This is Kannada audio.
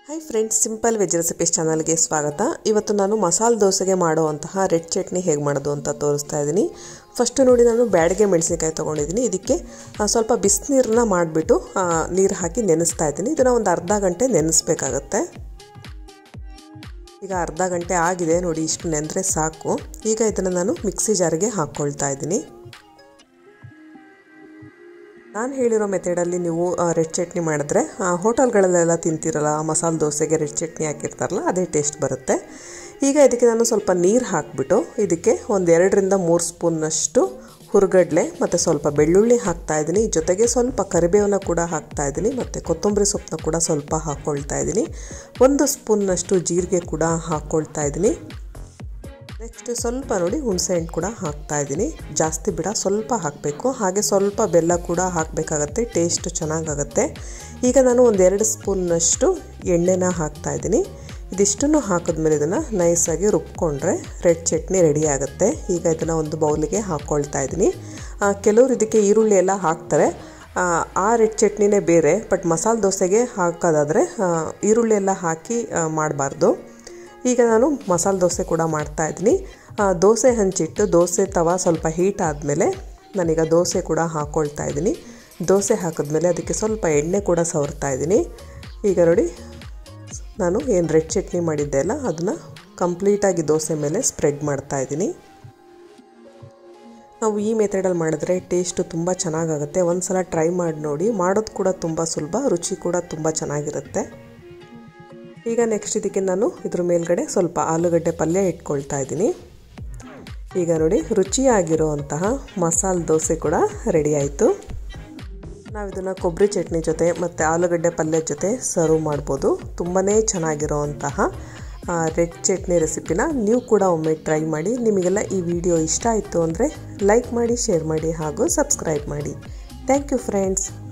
hi friends simple veg recipes ಚಾನಲ್ಗೆ ಸ್ವಾಗತ ಇವತ್ತು ನಾನು ಮಸಾಲೆ ದೋಸೆಗೆ ಮಾಡುವಂತಹ ರೆಡ್ ಚಟ್ನಿ ಹೇಗೆ ಮಾಡೋದು ಅಂತ ತೋರಿಸ್ತಾ ಇದ್ದೀನಿ ಫಸ್ಟು ನೋಡಿ ನಾನು ಬ್ಯಾಡಿಗೆ ಮೆಣಸಿನ್ಕಾಯಿ ತೊಗೊಂಡಿದ್ದೀನಿ ಇದಕ್ಕೆ ಆ, ಸ್ವಲ್ಪ ಬಿಸಿನೀರನ್ನ ಮಾಡಿಬಿಟ್ಟು ನೀರು ಹಾಕಿ ನೆನೆಸ್ತಾ ಇದ್ದೀನಿ ಇದನ್ನು ಒಂದು ಅರ್ಧ ಗಂಟೆ ನೆನೆಸ್ಬೇಕಾಗತ್ತೆ ಈಗ ಅರ್ಧ ಗಂಟೆ ಆಗಿದೆ ನೋಡಿ ಇಷ್ಟು ನೆಂದರೆ ಸಾಕು ಈಗ ಇದನ್ನು ನಾನು ಮಿಕ್ಸಿ ಜಾರಿಗೆ ಹಾಕ್ಕೊಳ್ತಾ ಇದ್ದೀನಿ ನಾನು ಹೇಳಿರೋ ಮೆಥಡಲ್ಲಿ ನೀವು ರೆಡ್ ಚಟ್ನಿ ಮಾಡಿದ್ರೆ ಹೋಟೆಲ್ಗಳಲ್ಲೆಲ್ಲ ತಿಂತಿರಲ್ಲ ಮಸಾಲೆ ದೋಸೆಗೆ ರೆಡ್ ಚಟ್ನಿ ಹಾಕಿರ್ತಾರಲ್ಲ ಅದೇ ಟೇಸ್ಟ್ ಬರುತ್ತೆ ಈಗ ಇದಕ್ಕೆ ನಾನು ಸ್ವಲ್ಪ ನೀರು ಹಾಕಿಬಿಟ್ಟು ಇದಕ್ಕೆ ಒಂದು ಎರಡರಿಂದ ಮೂರು ಸ್ಪೂನ್ನಷ್ಟು ಹುರ್ಗಡ್ಲೆ ಮತ್ತು ಸ್ವಲ್ಪ ಬೆಳ್ಳುಳ್ಳಿ ಹಾಕ್ತಾ ಇದ್ದೀನಿ ಜೊತೆಗೆ ಸ್ವಲ್ಪ ಕರಿಬೇವನ್ನ ಕೂಡ ಹಾಕ್ತಾ ಇದ್ದೀನಿ ಮತ್ತು ಕೊತ್ತಂಬರಿ ಸೊಪ್ಪನ್ನ ಕೂಡ ಸ್ವಲ್ಪ ಹಾಕ್ಕೊಳ್ತಾ ಇದ್ದೀನಿ ಒಂದು ಸ್ಪೂನ್ನಷ್ಟು ಜೀರಿಗೆ ಕೂಡ ಹಾಕ್ಕೊಳ್ತಾ ಇದ್ದೀನಿ ನೆಕ್ಸ್ಟ್ ಸ್ವಲ್ಪ ನೋಡಿ ಹುಣಸೆಹಣ್ಣು ಕೂಡ ಹಾಕ್ತಾ ಇದ್ದೀನಿ ಜಾಸ್ತಿ ಬಿಡ ಸ್ವಲ್ಪ ಹಾಕಬೇಕು ಹಾಗೆ ಸ್ವಲ್ಪ ಬೆಲ್ಲ ಕೂಡ ಹಾಕಬೇಕಾಗತ್ತೆ ಟೇಸ್ಟ್ ಚೆನ್ನಾಗಾಗತ್ತೆ ಈಗ ನಾನು ಒಂದು ಎರಡು ಸ್ಪೂನ್ನಷ್ಟು ಎಣ್ಣೆನ ಹಾಕ್ತಾ ಇದ್ದೀನಿ ಇದಿಷ್ಟನ್ನು ಹಾಕಿದ್ಮೇಲೆ ಇದನ್ನು ನೈಸಾಗಿ ರುಬ್ಕೊಂಡ್ರೆ ರೆಡ್ ಚಟ್ನಿ ರೆಡಿ ಆಗುತ್ತೆ ಈಗ ಇದನ್ನು ಒಂದು ಬೌಲಿಗೆ ಹಾಕ್ಕೊಳ್ತಾ ಇದ್ದೀನಿ ಕೆಲವರು ಇದಕ್ಕೆ ಈರುಳ್ಳಿ ಎಲ್ಲ ಹಾಕ್ತಾರೆ ಆ ರೆಡ್ ಚಟ್ನಿನೇ ಬೇರೆ ಬಟ್ ಮಸಾಲೆ ದೋಸೆಗೆ ಹಾಕೋದಾದರೆ ಈರುಳ್ಳಿ ಎಲ್ಲ ಹಾಕಿ ಮಾಡಬಾರ್ದು ಈಗ ನಾನು ಮಸಾಲೆ ದೋಸೆ ಕೂಡ ಮಾಡ್ತಾ ಇದ್ದೀನಿ ದೋಸೆ ಹಂಚಿಟ್ಟು ದೋಸೆ ತವ ಸ್ವಲ್ಪ ಹೀಟ್ ಆದಮೇಲೆ ನಾನೀಗ ದೋಸೆ ಕೂಡ ಹಾಕ್ಕೊಳ್ತಾ ಇದ್ದೀನಿ ದೋಸೆ ಹಾಕಿದ್ಮೇಲೆ ಅದಕ್ಕೆ ಸ್ವಲ್ಪ ಎಣ್ಣೆ ಕೂಡ ಸವರ್ತಾ ಇದ್ದೀನಿ ಈಗ ನೋಡಿ ನಾನು ಏನು ರೆಡ್ ಚಟ್ನಿ ಮಾಡಿದ್ದೆ ಅಲ್ಲ ಅದನ್ನು ಕಂಪ್ಲೀಟಾಗಿ ದೋಸೆ ಮೇಲೆ ಸ್ಪ್ರೆಡ್ ಮಾಡ್ತಾ ಇದ್ದೀನಿ ನಾವು ಈ ಮೆಥಡಲ್ಲಿ ಮಾಡಿದ್ರೆ ಟೇಸ್ಟು ತುಂಬ ಚೆನ್ನಾಗಾಗುತ್ತೆ ಒಂದು ಸಲ ಟ್ರೈ ಮಾಡಿ ನೋಡಿ ಮಾಡೋದು ಕೂಡ ತುಂಬ ಸುಲಭ ರುಚಿ ಕೂಡ ತುಂಬ ಚೆನ್ನಾಗಿರುತ್ತೆ ಈಗ ನೆಕ್ಸ್ಟ್ ಇದಕ್ಕೆ ನಾನು ಇದ್ರ ಮೇಲ್ಗಡೆ ಸ್ವಲ್ಪ ಆಲೂಗಡ್ಡೆ ಪಲ್ಯ ಇಟ್ಕೊಳ್ತಾ ಇದ್ದೀನಿ ಈಗ ನೋಡಿ ರುಚಿಯಾಗಿರುವಂತಹ ಮಸಾಲೆ ದೋಸೆ ಕೂಡ ರೆಡಿ ಆಯಿತು ನಾವು ಇದನ್ನು ಕೊಬ್ಬರಿ ಚಟ್ನಿ ಜೊತೆ ಮತ್ತು ಆಲೂಗಡ್ಡೆ ಪಲ್ಯದ ಜೊತೆ ಸರ್ವ್ ಮಾಡ್ಬೋದು ತುಂಬಾ ಚೆನ್ನಾಗಿರೋವಂತಹ ರೆಡ್ ಚಟ್ನಿ ರೆಸಿಪಿನ ನೀವು ಕೂಡ ಒಮ್ಮೆ ಟ್ರೈ ಮಾಡಿ ನಿಮಗೆಲ್ಲ ಈ ವಿಡಿಯೋ ಇಷ್ಟ ಆಯಿತು ಅಂದರೆ ಲೈಕ್ ಮಾಡಿ ಶೇರ್ ಮಾಡಿ ಹಾಗೂ ಸಬ್ಸ್ಕ್ರೈಬ್ ಮಾಡಿ ಥ್ಯಾಂಕ್ ಯು ಫ್ರೆಂಡ್ಸ್